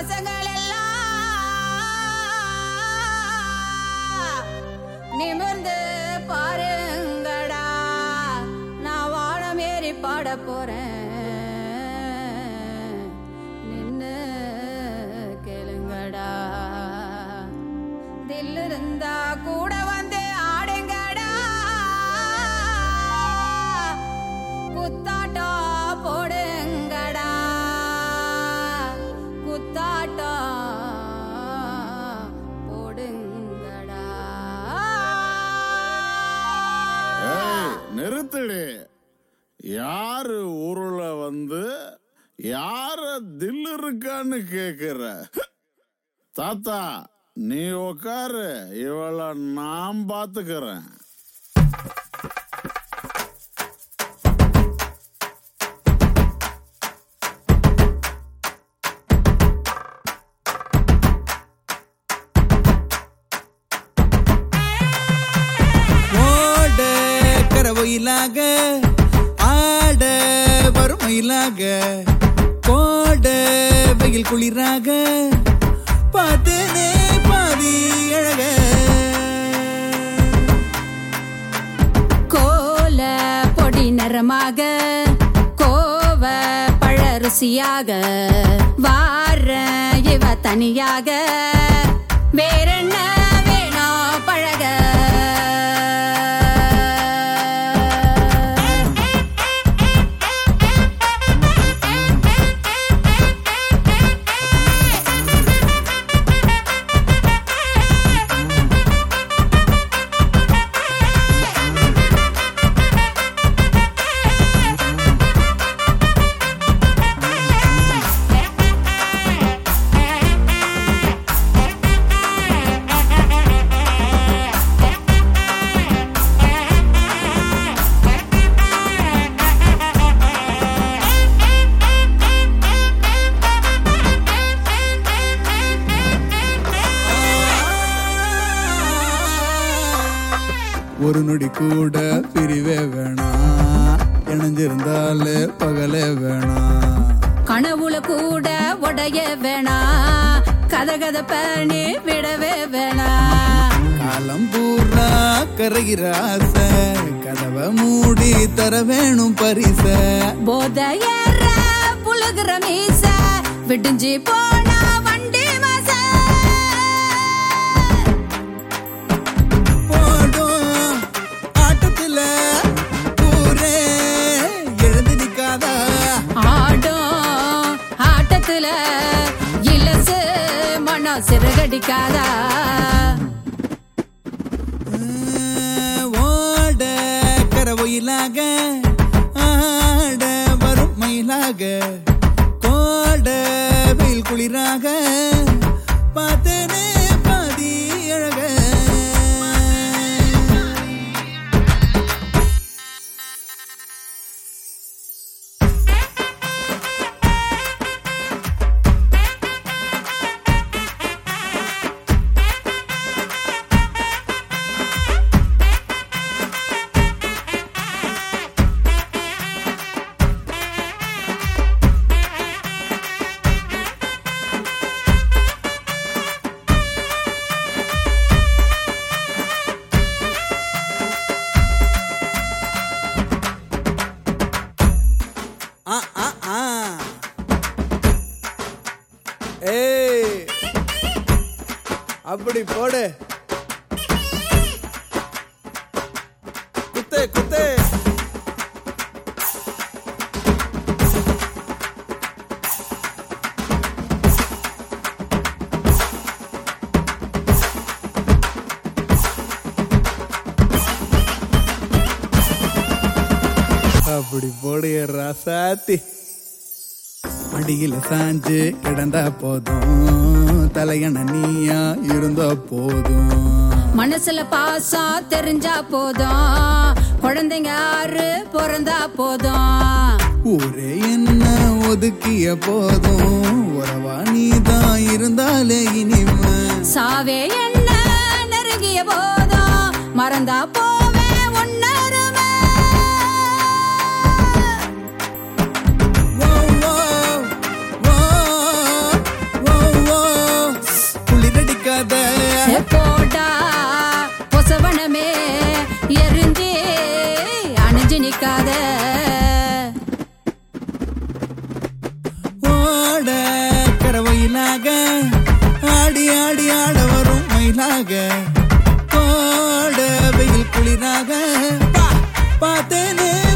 பசங்கள் எல்லாம் நிமிர்ந்து பாருங்கடா நான் வானம் ஏறி பாட போறேன் நின்னு கேளுங்கடா தில்லு இருந்தா கூட வந்து ஆடுங்கடா குத்தாட்டா போடுங்கடா குத்தாட்டா போடுங்கடா ஏய், நிறுத்துடி யாரு ஊருல வந்து யார தில்லு இருக்கான்னு கேக்குற தாத்தா நீ உக்காரு இவள நான் பாத்துக்கிறேன் ஓட கரவையிலாக ஆட வறுமையிலாக கோட வெயில் குளிராக பார்த்தனே பாதி அழக கோல பொடி நிறமாக கோவ பழ ருசியாக வார இவ தனியாக வேறென்ன வேணும் பழக ஒரு நொடி கூட பிரிவே வேணாம் இணைஞ்சிருந்தாலே பகலே வேணாம் கனவுல கூட உடைய வேணாம் கத கத பண்ணி விடவே வேணாம் காலம் பூரா கரைகிற ஆசை கதவை மூடி தர வேணும் பரிச போதையற புழுகிற மீச விடிஞ்சு போனா வண்டி மச போடும் ஆட்டத்துல ஊரே எழுந்து நிக்காதா ஆடும் ஆட்டத்துல இலசு மனம் சிறகடிக்காதா ஓட கரவையிலாக ஆட வரும் மயிலாக கோட வெயில் குளிராக பார்த்தனே பாதி அழக ஆ ஆ ஆ ஏய் அப்படி போடு குத்து குத்து அப்படி போடு ராசாத்தி மடியில சாஞ்சு கிடந்தா போதும் தலையண நீயா இருந்தா போதும் மனசுல பாசம் தெரிஞ்சா போதும் குழந்தைங்க ஆறு பிறந்தா போதும் ஊரே என்ன ஒதுக்கிய போதும் உறவா நீதான் இருந்தாலே இனிமே சாவே என்ன நெருங்கிய போதும் மறந்தா போவே ஒன்னருமே ஓ, ஓ, ஓ, ஓ, போகாத ஓட கரவையிலாக ஆடி ஆடி ஆட வரும் மயிலாக கோட வெயில் குளிராக பா- பார்த்தேனே